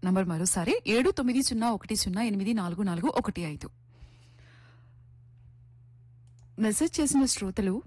number మరోసారి ఏడు తొమ్మిది సున్నా ఒకటి సున్నా ఎనిమిది నాలుగు నాలుగు ఒకటి ఐదు మెసేజ్ చేసిన శ్రోతలు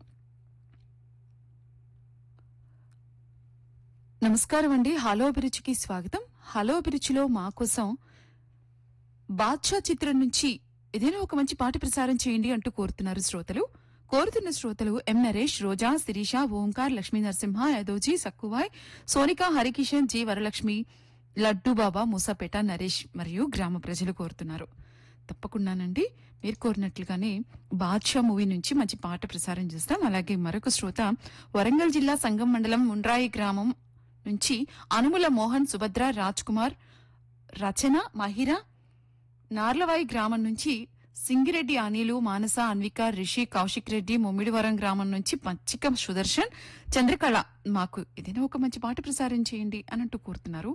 నమస్కారం అండి హలో అభిరుచికి స్వాగతం హలో అభిరుచిలో మా కోసం బాద్షా చిత్రం నుంచి ఏదైనా ఒక మంచి పాట ప్రసారం చేయండి అంటూ కోరుతున్నారు శ్రోతలు కోరుతున్న శ్రోతలు ఎం నరేష్ రోజా శిరీష ఓంకార్ లక్ష్మీ నరసింహ యదోజీ సక్కువాయ్ సోనిక హరికిషన్ జి వరలక్ష్మి లడ్డు బాబా మూసాపేట నరేష్ మరియు గ్రామ ప్రజలు కోరుతున్నారు తప్పకుండానండి మీరు కోరినట్లుగానే బాద్షా మూవీ నుంచి మంచి పాట ప్రసారం చేస్తాం అలాగే మరొక శ్రోత వరంగల్ జిల్లా సంగం మండలం ముండ్రాయి గ్రామం నుంచి అనుముల మోహన్ సుభద్ర రాజ్ కుమార్ రచన మహిరా నార్లవాయి గ్రామం నుంచి సింగిరెడ్డి అనిలు మానస అన్విక రిషి కౌశిక్ రెడ్డి ముమ్మిడివరం గ్రామం నుంచి పచ్చిక సుదర్శన్ చంద్రకళ మాకు ఏదైనా ఒక మంచి పాట ప్రసారం చేయండి అని అంటూ కోరుతున్నారు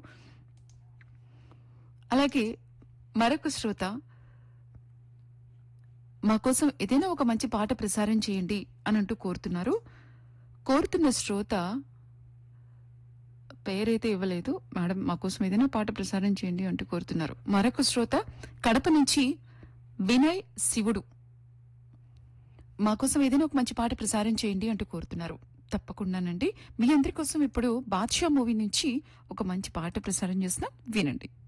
అలాగే మరొక శ్రోత మా కోసం ఏదైనా ఒక మంచి పాట ప్రసారం చేయండి అని అంటూ కోరుతున్నారు కోరుతున్న శ్రోత పేరైతే ఇవ్వలేదు మేడం మా కోసం ఏదైనా పాట ప్రసారం చేయండి అంటూ కోరుతున్నారు మరొక శ్రోత కడప నుంచి వినయ్ శివుడు మా కోసం ఏదైనా ఒక మంచి పాట ప్రసారం చేయండి అంటూ కోరుతున్నారు తప్పకుండానండి మీ అందరి కోసం ఇప్పుడు బాద్షా మూవీ నుంచి ఒక మంచి పాట ప్రసారం చేస్తున్నాం వినండి